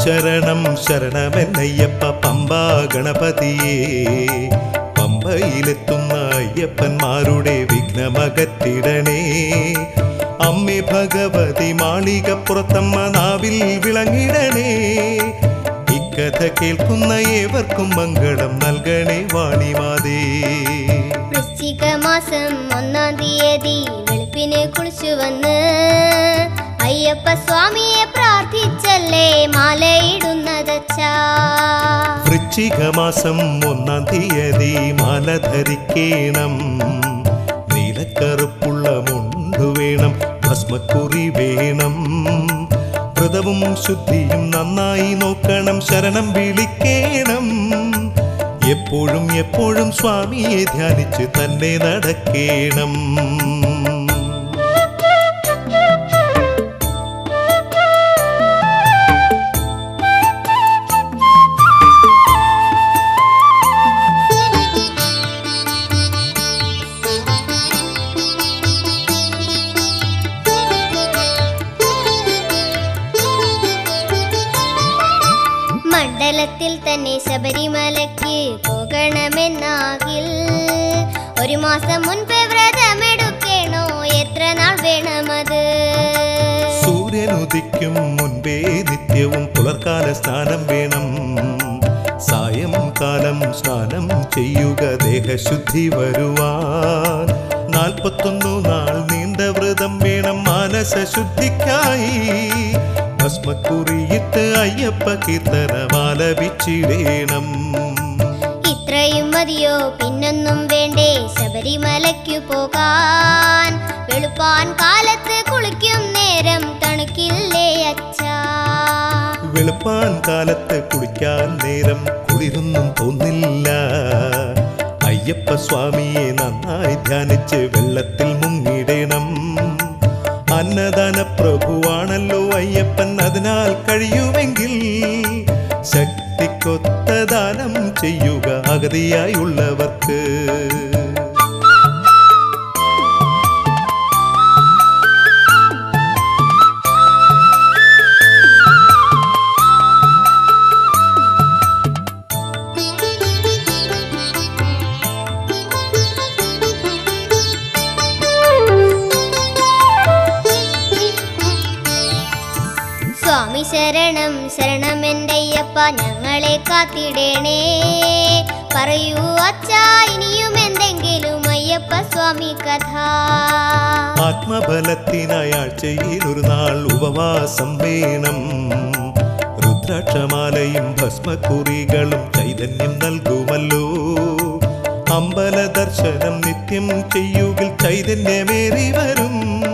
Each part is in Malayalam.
ശരണം ശരണമെന്നയ്യപ്പ പമ്പാ ഗണപതിയേ പമ്പയിലെത്തുന്ന അയ്യപ്പന്മാരുടെ വിഘ്നമകറ്റിടണേ അമ്മേ ഭഗവതി മാളികപ്പുറത്തമ്മ നാവിൽ വിളങ്ങിടണേ ഇക്കഥ കേൾക്കുന്ന ഏവർക്കും മംഗളം നൽകണേ വാണിമാതേ വൃശ്ചിക മാസം ഒന്നാം തീയതി വെളുപ്പിന് കുളിച്ചു വന്ന് അയ്യപ്പ സ്വാമിയെ പ്രാർത്ഥിച്ചല്ലേ മാലയിടുന്നതച്ചാ വൃശ്ചിക മാസം ഒന്നാം തീയതി മാല ധരിക്കേണം നീലക്കറുപ്പുള്ള മുണ്ടു വേണം ഭസ്മക്കുറി വേണം വ്രതവും ശുദ്ധിയും നന്നായി നോക്കണം ശരണം വിളിക്കേണം എപ്പോഴും എപ്പോഴും സ്വാമിയെ ധ്യാനിച്ച് തന്നെ നടക്കേണം മണ്ഡലത്തിൽ തന്നെ ശബരിമലയ്ക്ക് പോകണമെന്നാകിൽ ഒരു മാസം മുൻപേ വ്രതമെടുക്കണോ എത്ര നാൾ വേണമത് സൂര്യൻ ഉദിക്കും മുൻപേ നിത്യവും പുലർക്കാല സ്നാനം വേണം സായംകാലം സ്നാനം ചെയ്യുക ദേഹശുദ്ധി വരുവാൻ നാൽപ്പത്തൊന്നു നാൾ നീണ്ട വ്രതം വേണം മാനസശുദ്ധിക്കായി ഭസ്മക്കുറിയിട്ട് അയ്യപ്പ കീർത്തനമാലപിച്ചിടേണം ഇത്രയും മതിയോ പിന്നൊന്നും വേണ്ടേ ശബരിമലയ്ക്കു പോകാൻ വെളുപ്പാൻ കാലത്ത് കുളിക്കും നേരം തണുക്കില്ലേ അച്ഛാ വെളുപ്പാൻ കാലത്ത് കുളിക്കാൻ നേരം കുളിരൊന്നും തോന്നില്ല അയ്യപ്പ സ്വാമിയെ നന്നായി ധ്യാനിച്ച് വെള്ളത്തിൽ മുങ്ങിടണം അന്നദാന പ്രഭുവാണല്ലോ അയ്യപ്പൻ അതിനാൽ കഴിയുമെങ്കിൽ ശക്തിക്കൊത്ത ദാനം ചെയ്യുക അഗതിയായുള്ളവർക്ക് സ്വാമി ശരണം ശരണം എൻ്റെ അയ്യപ്പ ഞങ്ങളെ കാത്തിടേണേ പറയൂ അച്ഛാ ഇനിയും എന്തെങ്കിലും അയ്യപ്പ സ്വാമി കഥ ആത്മബലത്തിനായി ആഴ്ചയിൽ ഒരു നാൾ ഉപവാസം വേണം രുദ്രാക്ഷമാലയും ഭസ്മക്കുറികളും ചൈതന്യം നൽകുമല്ലോ അമ്പല ദർശനം നിത്യം ചെയ്യുകിൽ ചൈതന്യമേറി വരും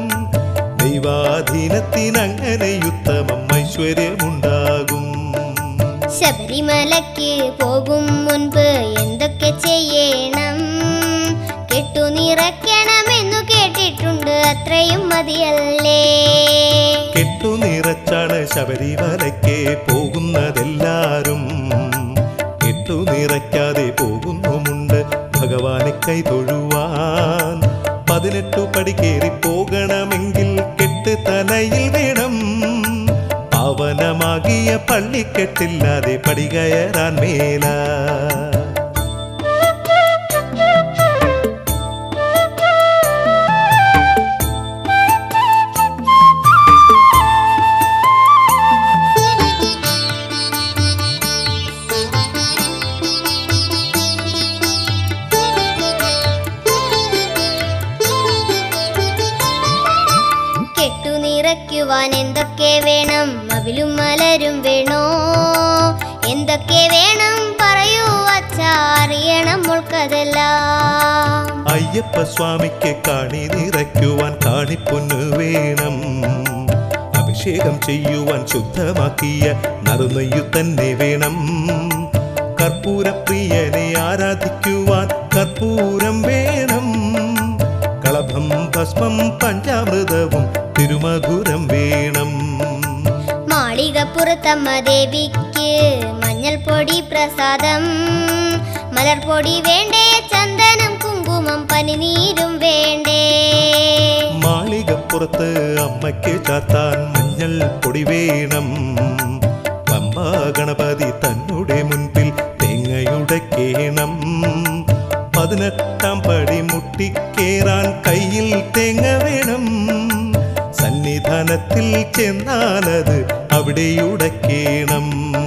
ദൈവാധീനത്തിനങ്ങനെ ഉത്തമം ഐശ്വര്യമുണ്ടാകും ശബരിമലയ്ക്ക് പോകും മുൻപ് എന്തൊക്കെ ചെയ്യണം കെട്ടു നിറയ്ക്കണമെന്നു കേട്ടിട്ടുണ്ട് അത്രയും മതിയല്ലേ കെട്ടു നിറച്ചാണ് ശബരിമലയ്ക്ക് പോകുന്നതെല്ലാരും കെട്ടു നിറയ്ക്കാതെ പോകുന്നുമുണ്ട് ഭഗവാനെ കൈ തൊഴുവാൻ പതിനെട്ടു പടി കയറി പോകണമെങ്കിൽ കെട്ട് തലയിൽ വേണം പാവനമാകിയ പള്ളിക്കെട്ടില്ലാതെ പടി കയറാൻ മേല കെട്ടു നിറയ്ക്കുവാൻ എന്തൊക്കെ വേണം അവിലും മലരും വേണോ എന്തൊക്കെ വേണം പറയൂ അച്ഛാ അറിയണം മുൾക്കതെല്ലാം അയ്യപ്പ സ്വാമിക്ക് കാണി നിറയ്ക്കുവാൻ കാണിപ്പൊന്നു വേണം അഭിഷേകം ചെയ്യുവാൻ ശുദ്ധമാക്കിയ നറുനെയ്യു തന്നെ വേണം കർപ്പൂരപ്രിയനെ ആരാധിക്കുവാൻ കർപ്പൂരം വേണം കളഭം ഭസ്മം പഞ്ചാമൃതവും തിരുമധുരം വേണം മാളികപ്പുറത്തമ്മ ദേവിക്ക് മഞ്ഞൾ പൊടി പ്രസാദം മലർപ്പൊടി വേണ്ടേ ചന്ദനം കുങ്കുമം പനിനീരും വേണ്ടേ മാളികപ്പുറത്ത് അമ്മയ്ക്ക് ചാത്താൻ മഞ്ഞൾ പൊടി വേണം പമ്പ പമ്പാ ഗണപതി തന്നുടെ മുൻപിൽ തേങ്ങയുടക്കേണം പതിനെട്ടാം പടി മുട്ടിക്കേറാൻ കയ്യിൽ തേങ്ങ വേണം സന്നിധാനത്തിൽ ചെന്നാലത് അവിടെ ഉടക്കേണം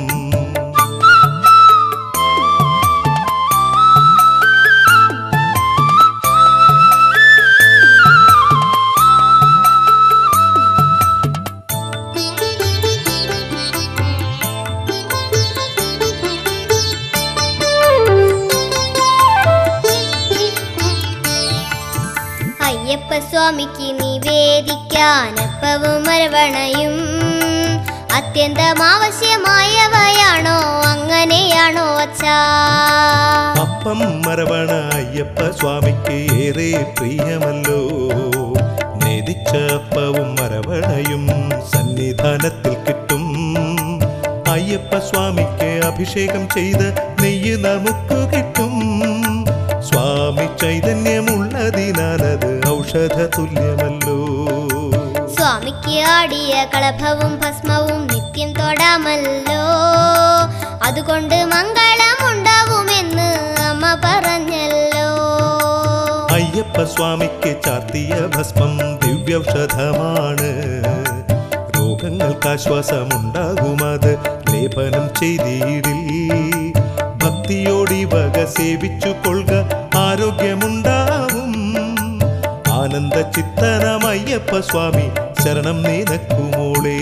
അയ്യപ്പ സ്വാമിക്ക് നിവേദിക്കാനപ്പവും മരവണയും അത്യന്തം ആവശ്യമായവയാണോ അങ്ങനെയാണോ അച്ഛാ അപ്പം മരവണ അയ്യപ്പ സ്വാമിക്ക് ഏറെ പ്രിയമല്ലോ നേദിച്ച അപ്പവും മരവണയും സന്നിധാനത്തിൽ കിട്ടും അയ്യപ്പ സ്വാമിക്ക് അഭിഷേകം ചെയ്ത് നെയ്യ് നമുക്ക് കിട്ടും സ്വാമി ചൈതന്യമുള്ളതിനാലത് ഔഷധ തുല്യമല്ലോ സ്വാമിക്ക് ആടിയ കളഭവും ഭസ്മവും നിത്യം തൊടാമല്ലോ അതുകൊണ്ട് മംഗളമുണ്ടാവുമെന്ന് അമ്മ പറഞ്ഞല്ലോ അയ്യപ്പ സ്വാമിക്ക് ചാർത്തിയ ഭസ്മം ദിവ്യൌഷധമാണ് രോഗങ്ങൾക്ക് ആശ്വാസമുണ്ടാകുമത് ലേപനം ചെയ്തിടിൽ ഭക്തിയോടി വക സേവിച്ചു കൊള്ളുക ആരോഗ്യമുണ്ടാവും ആനന്ദ ചിത്തനം അയ്യപ്പ സ്വാമി ശരണം നിനക്കുമോളേ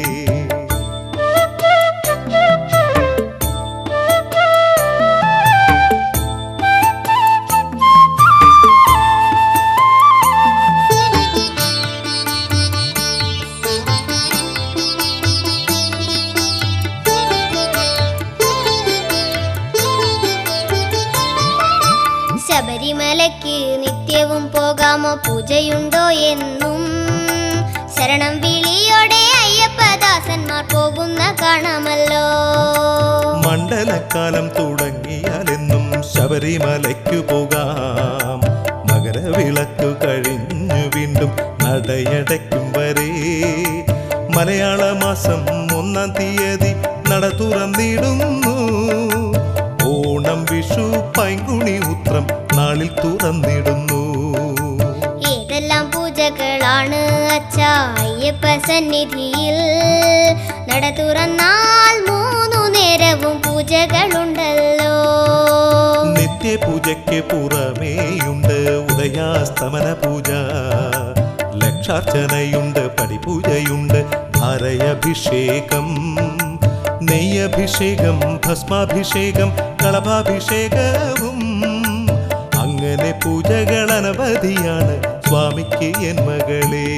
ശബരിമലയ്ക്ക് നിത്യവും പോകാമോ പൂജയുണ്ടോ എന്നും ശരണം വിളിയോടെ അയ്യപ്പദാസന്മാർ പോകുന്ന കാണാമല്ലോ മണ്ഡലക്കാലം തുടങ്ങിയാലെന്നും ശബരിമലയ്ക്കു പോകാം മകരവിളക്കു കഴിഞ്ഞു വീണ്ടും നടയടയ്ക്കും വരെ മലയാള മാസം ഒന്നാം തീയതി നട തുറന്നിടുന്നു ഓണം വിഷു പൈങ്കുണി ഉത്രം നാളിൽ തുറന്നിടുന്നു ഏതെല്ലാം പൂജകളാണ് അച്ഛ അയ്യപ്പ സന്നിധിയിൽ നട തുറന്നാൽ മൂന്നു നേരവും പൂജകളുണ്ടല്ലോ നിത്യപൂജയ്ക്ക് പുറമേയുണ്ട് ഉദയാസ്തമന പൂജ ലക്ഷാർച്ചനയുണ്ട് പടിപൂജയുണ്ട് ധാരയഭിഷേകം നെയ്യഭിഷേകം ഭസ്മാഭിഷേകം കളഭാഭിഷേകവും അങ്ങനെ പൂജകൾ അനവധിയാണ് സ്വാമിക്ക് എൻ മകളേ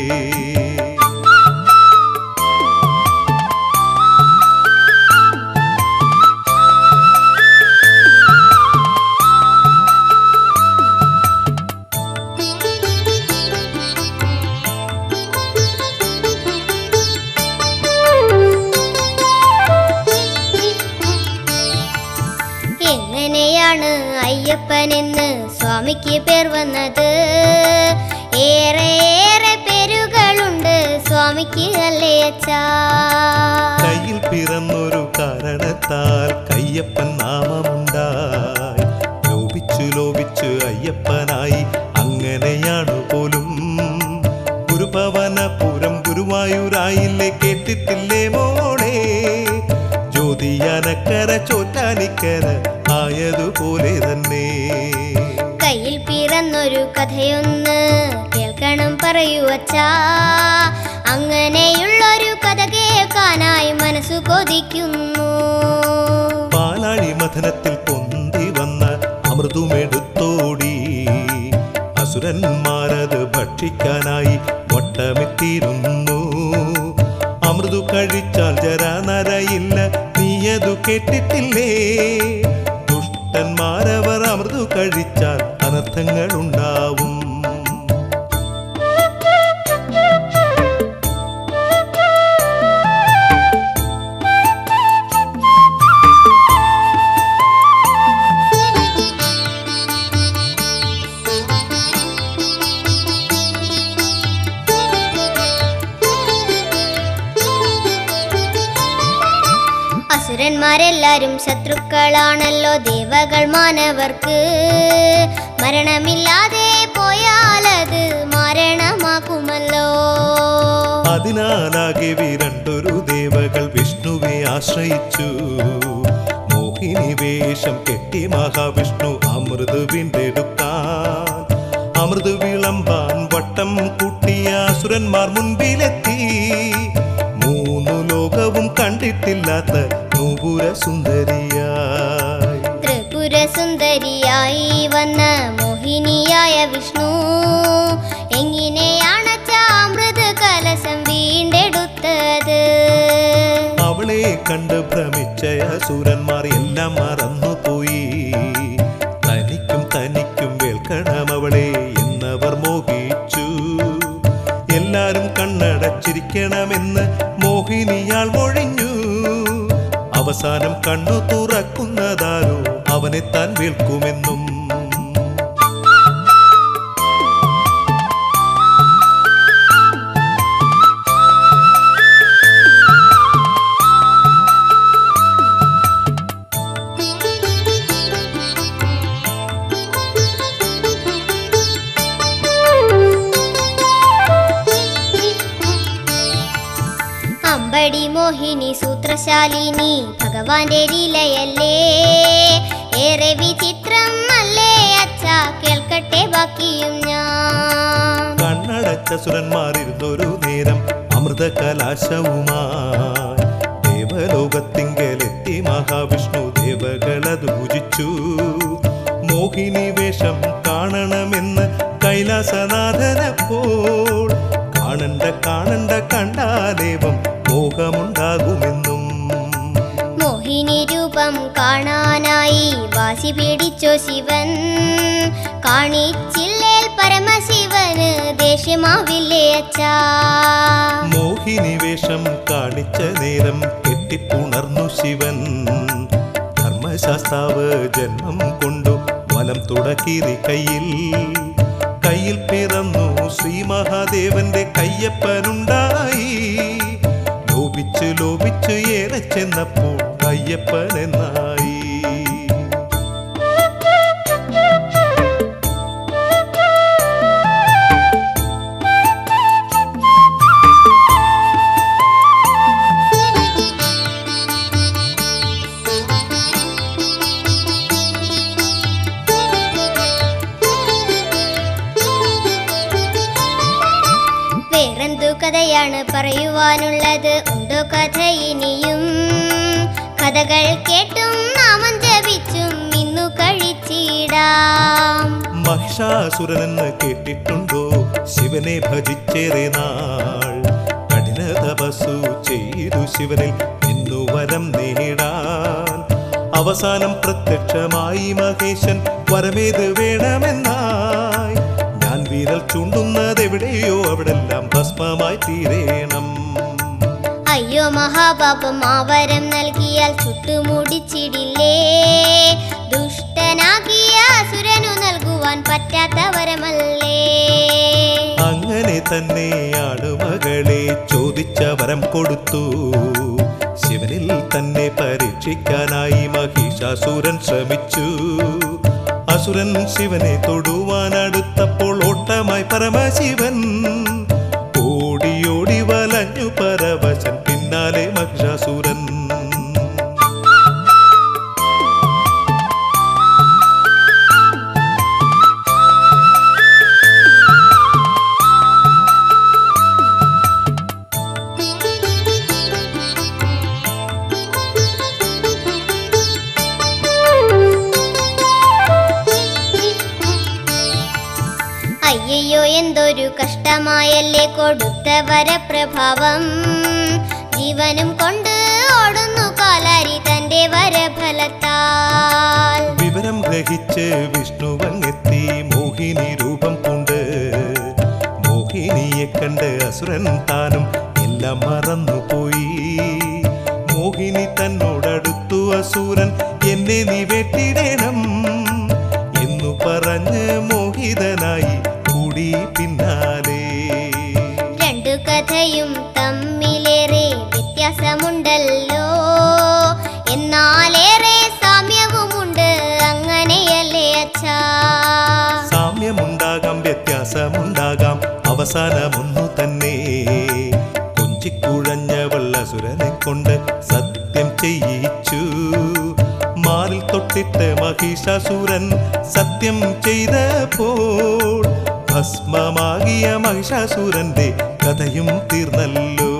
എങ്ങനെയാണ് അയ്യപ്പനെന്ന് സ്വാമിക്ക് പേർ വന്നത് ഏറെ ഏറെ പേരുകളുണ്ട് സ്വാമിക്ക് അല്ലേ അച്ഛാ കയ്യിൽ പിറന്നൊരു കാരണത്താൽ കയ്യപ്പൻ നാമമുണ്ടായി ലോപിച്ചു ലോപിച്ചു അയ്യപ്പനായി അങ്ങനെയാണു പോലും ഗുരുഭവനപുരം ഗുരുവായൂരായില്ലേ കേട്ടിട്ടില്ലേ മോളെ ജ്യോതിയാനക്കര ചോറ്റാനിക്കര ആയതുപോലെ തന്നെ കയ്യിൽ പിറന്നൊരു കഥയൊന്ന് കേൾക്കണം പറയൂ അച്ഛാ അങ്ങനെയുള്ളൊരു കഥ കേൾക്കാനായി മനസ്സു കൊതിക്കുന്നു പാലാഴി മഥനത്തിൽ പൊന്തി വന്ന അമൃതുമെടുത്തോടി അസുരന്മാരത് ഭക്ഷിക്കാനായി വട്ടമിട്ടിരുന്നു അമൃതു കഴിച്ചാൽ ജരാനരയില്ല നീയതു കേട്ടിട്ടില്ലേ ദുഷ്ടന്മാരവർ അമൃതു കഴിച്ചാൽ അനർത്ഥങ്ങൾ ഉണ്ടാവും അസുരന്മാരെല്ലാരും ശത്രുക്കളാണല്ലോ ദേവകൾ മാനവർക്ക് മരണമില്ലാതെ പോയാലത് മരണമാക്കുമല്ലോ അതിനാലാകെ വിരണ്ടൊരു ദേവകൾ വിഷ്ണുവെ ആശ്രയിച്ചു മോഹിനി വേഷം കെട്ടി മഹാവിഷ്ണു അമൃത് വീണ്ടെടുക്കാൻ അമൃത് വിളമ്പാൻ വട്ടം കൂട്ടിയ അസുരന്മാർ മുൻപിലെത്തി മൂന്നു ലോകവും കണ്ടിട്ടില്ലാത്ത നൂപുര സുന്ദരിയായി ത്രിപുര സുന്ദരിയായി വന്ന മോഹിനിയായ വിഷ്ണു എങ്ങനെയാണ് അമൃത് കലശം വീണ്ടെടുത്തത് അവളെ കണ്ട് ഭ്രമിച്ച അസുരന്മാർ എല്ലാം മറന്നുപോയി തനിക്കും തനിക്കും വേൽക്കണം അവളെ എന്നവർ മോഹിച്ചു എല്ലാരും കണ്ണടച്ചിരിക്കണമെന്ന് മോഹിനിയാൾ മൊഴിഞ്ഞു അവസാനം കണ്ണു തുറക്കുന്നതാരോ അവനെ താൻ വേൽക്കുമെന്നും അമ്പടി മോഹിനി സൂത്രശാലിനി ഭഗവാന്റെ ലീലയല്ലേ ഏറെ വിചിത്രം അല്ലേ അച്ഛ കേൾക്കട്ടെ ബാക്കിയും ഞാൻ കണ്ണടച്ച സുരന്മാരിരുന്നൊരു നേരം അമൃത കലാശവുമായി ദേവലോകത്തിങ്കലെത്തി മഹാവിഷ്ണു ദേവകളത് പൂജിച്ചു മോഹിനി വേഷം കാണണമെന്ന് കൈലാസനാഥനപ്പോൾ കാണണ്ട കാണണ്ട കണ്ടാലേവം മോഹമുണ്ടാകുമെന്നും മോഹിനി രൂപം കാണാനായി വാശി പിടിച്ചോ ശിവൻ കാണിച്ചില്ലേൽ പരമശിവന് ദേഷ്യമാവില്ലേ അച്ഛാ മോഹിനി വേഷം കാണിച്ച നേരം കെട്ടിപ്പുണർന്നു ശിവൻ ധർമ്മശാസ്താവ് ജന്മം കൊണ്ടു വലം തുടക്കിരി കയ്യിൽ കയ്യിൽ പിറന്നു ശ്രീ മഹാദേവന്റെ കയ്യപ്പനുണ്ടായി ലോപിച്ച് ലോപിച്ച് ഏറെ ചെന്നപ്പോൾ കയ്യപ്പൻ എന്നായി വേറെന്തു കഥയാണ് പറയുവാനുള്ളത് ഉണ്ടോ കഥ ഇനിയും കഥകൾ കേട്ടും നാമം ജപിച്ചും ഇന്നു കഴിച്ചിടാം മഹിഷാസുരനെന്ന് കേട്ടിട്ടുണ്ടോ ശിവനെ ഭജിച്ചേറെ നാൾ കഠിന തപസ്സു ചെയ്തു ശിവനിൽ ഇന്നു വരം നേടാൻ അവസാനം പ്രത്യക്ഷമായി മഹേശൻ വരമേത് വേണമെന്നായി ഞാൻ വിരൽ ചൂണ്ടുന്നതെവിടെയോ അവിടെല്ലാം ഭസ്മമായി തീരേണം അയ്യോ മഹാപാപം ആവരം നൽകിയാൽ ചുട്ടുമുടിച്ചിടില്ലേ ദുഷ്ടനാകിയ അസുരനു നൽകുവാൻ പറ്റാത്ത വരമല്ലേ അങ്ങനെ തന്നെയാണ് മകളെ ചോദിച്ച വരം കൊടുത്തു ശിവനിൽ തന്നെ പരീക്ഷിക്കാനായി മഹിഷാസുരൻ ശ്രമിച്ചു അസുരൻ ശിവനെ തൊടുവാൻ അടുത്തപ്പോൾ ഓട്ടമായി പരമശിവൻ ഓടി ഓടി വലഞ്ഞു പരവശൻ പിന്നാലെ മഹിഷാസുരൻ അയ്യയ്യോ എന്തൊരു കഷ്ടമായല്ലേ കൊടുത്ത വരപ്രഭാവം ജീവനും കൊണ്ട് ഓടുന്നു കാലാരി തന്റെ വരഫലത്താൽ വിവരം ഗ്രഹിച്ച് വിഷ്ണുവങ്ങെത്തി മോഹിനി രൂപം പൂണ്ട് മോഹിനിയെ കണ്ട് അസുരൻ താനും എല്ലാം മറന്നുപോയി മോഹിനി തന്നോടടുത്തു അസുരൻ എന്നെ നീ വെട്ടിടണം എന്നു പറഞ്ഞ് മോഹിതനായി കൂടി പിന്നാലെ രണ്ടു കഥയും തമ്മിലേറെ വ്യത്യാസമുണ്ടല്ലോ എന്നാലേറെ സാമ്യവുമുണ്ട് അങ്ങനെയല്ലേ അച്ഛാ സാമ്യമുണ്ടാകാം വ്യത്യാസമുണ്ടാകാം അവസാനമൊന്നു തന്നെ കൊഞ്ചിക്കുഴഞ്ഞ വള്ളസുരനെ കൊണ്ട് സത്യം ചെയ്യിച്ചു മാറിൽ തൊട്ടിട്ട് മഹിഷാസുരൻ സത്യം ചെയ്തപ്പോൾ ഭസ്മമാകിയ മഹിഷാസുരന്റെ കഥയും തീർന്നല്ലോ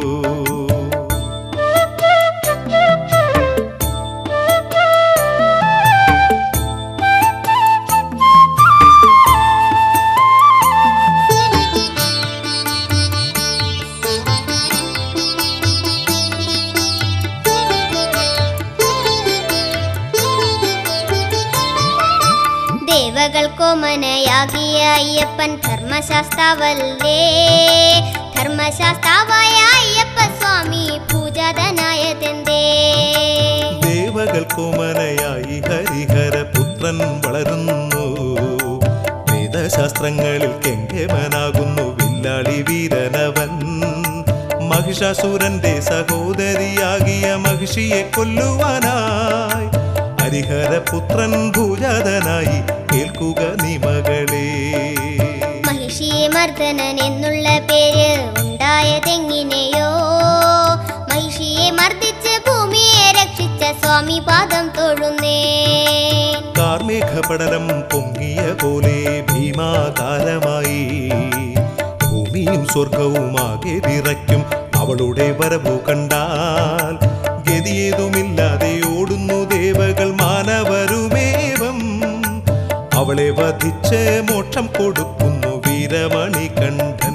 ദേവകൾക്കോമനയാകിയ അയ്യപ്പൻ ധർമ്മശാസ്താവല്ലേ ധർമ്മശാസ്താവായ അയ്യപ്പ സ്വാമി പൂജാതനായതെന്തേ ദേവകൾക്കുമനയായി ഹരിഹര പുത്രൻ വളരുന്നു വേദശാസ്ത്രങ്ങളിൽ കെങ്കേമനാകുന്നു വില്ലാളി വീരനവൻ മഹിഷാസുരന്റെ സഹോദരിയാകിയ മഹിഷിയെ കൊല്ലുവാനായി ഹരിഹര പുത്രൻ ഭൂജാതനായി കേൾക്കുക നീ മകളേ മഹിഷിയെ മർദ്ദനൻ എന്നുള്ള പേര് ഉണ്ടായതെങ്ങിനെയോ മഹിഷിയെ മർദ്ദിച്ച് ഭൂമിയെ രക്ഷിച്ച സ്വാമി പാദം തൊഴുന്നേ കാർമേഘപടലം പൊങ്ങിയ പോലെ ഭീമാകാരമായി ഭൂമിയും സ്വർഗവുമാകെ വിറയ്ക്കും അവളുടെ വരവു കണ്ടാൽ ഗതിയേതുമില്ലാതെ ഓടുന്നു ദേവകൾ മാനവരുമേവം അവളെ വധിച്ച് മോക്ഷം കൊടുക്കുന്നു വീരമണി കണ്ഠൻ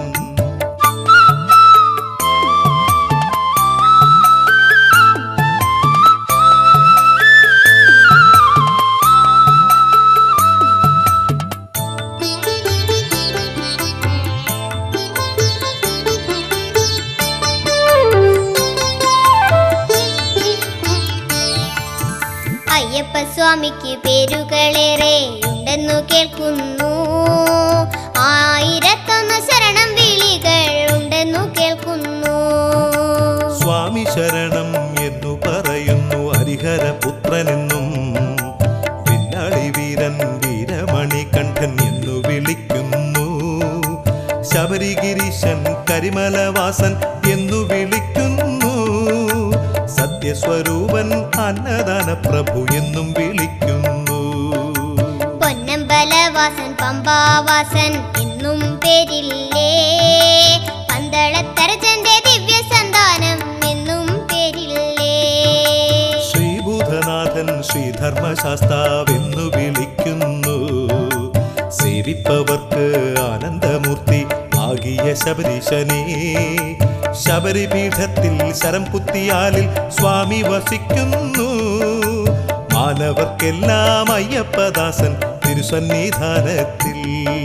അയ്യപ്പ സ്വാമിക്ക് പേരുകളേറെ ഉണ്ടെന്നു കേൾക്കുന്നു ആയിരത്തൊന്ന് ശരണം വിളികൾ ഉണ്ടെന്നു കേൾക്കുന്നു സ്വാമി ശരണം എന്നു പറയുന്നു ഹരിഹര പുത്രനെന്നും വില്ലാളി വീരൻ വീരമണി കണ്ഠൻ എന്നു വിളിക്കുന്നു ശബരിഗിരീശൻ കരിമലവാസൻ എന്നു വിളിക്കുന്നു സത്യസ്വരൂപൻ അന്നദാന പ്രഭു എന്നും വിളിക്കുന്നു പൊന്നമ്പലവാസൻ പമ്പാവാസൻ എന്നും പേരില്ലേ പന്തളത്തരജന്റെ ദിവ്യ സന്താനം എന്നും പേരില്ലേ ശ്രീഭൂതനാഥൻ ശ്രീധർമ്മശാസ്താവെന്നു വിളിക്കുന്നു സേവിപ്പവർക്ക് ആനന്ദമൂർത്തി ആകിയ ശബരീശനെ ശബരിപീഠത്തിൽ ശരം കുത്തിയാലിൽ സ്വാമി വസിക്കുന്നു മാനവർക്കെല്ലാം അയ്യപ്പദാസൻ തിരുസന്നിധാനത്തിൽ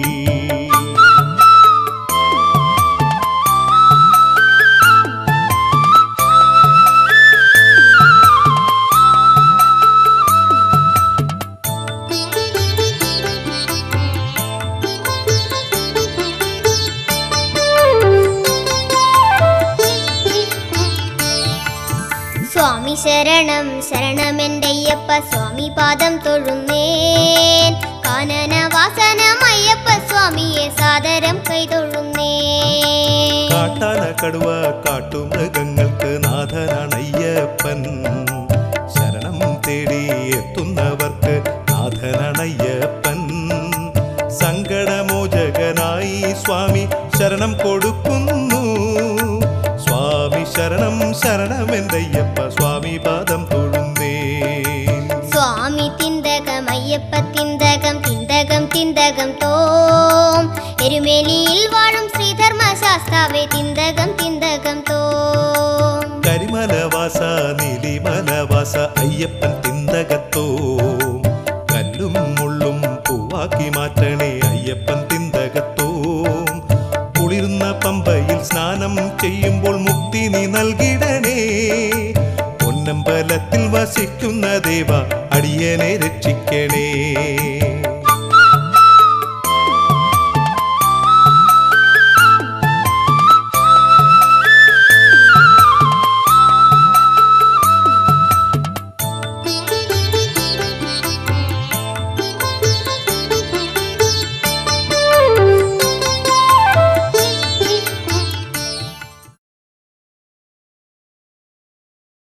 സ്വാമി ശരണം ശരണമെൻ്റയ്യപ്പ സ്വാമി പാദം തൊഴുന്നേൻ കാനനവാസനം അയ്യപ്പ സ്വാമിയെ സാദരം കൈതൊഴുന്നേൻ കാട്ടാന കടുവ കാട്ടുമൃഗങ്ങൾക്ക് നാഥനാണയ്യപ്പൻ ശരണം തേടി എത്തുന്നവർക്ക് നാഥനാണയ്യപ്പൻ സങ്കടമോചകനായി സ്വാമി ശരണം കൊടുക്കുന്നു സ്വാമി ശരണം ശരണമെന്തയ്യപ്പ സ്വാമി പാദം തൊഴുന്നേ സ്വാമി തിന്തകം അയ്യപ്പ തിന്തകം തിന്തകം തിന്തകം തോം എരുമേലിയിൽ വാഴും ശ്രീധർമ്മശാസ്താവേ തിന്തകം തിന്തകം തോം കരിമലവാസ നീലിമലവാസ അയ്യപ്പൻ തിന്തകത്തോം കല്ലും മുള്ളും പൂവാക്കി മാറ്റണേ അയ്യപ്പൻ തിന്തകത്തോം കുളിർന്ന പമ്പയിൽ സ്നാനം ചെയ്യുമ്പോൾ മുക്തി നീ നൽകിടണേ പൊന്നമ്പലത്തിൽ വസിക്കുന്ന ദേവ അടിയനെ രക്ഷിക്കണേ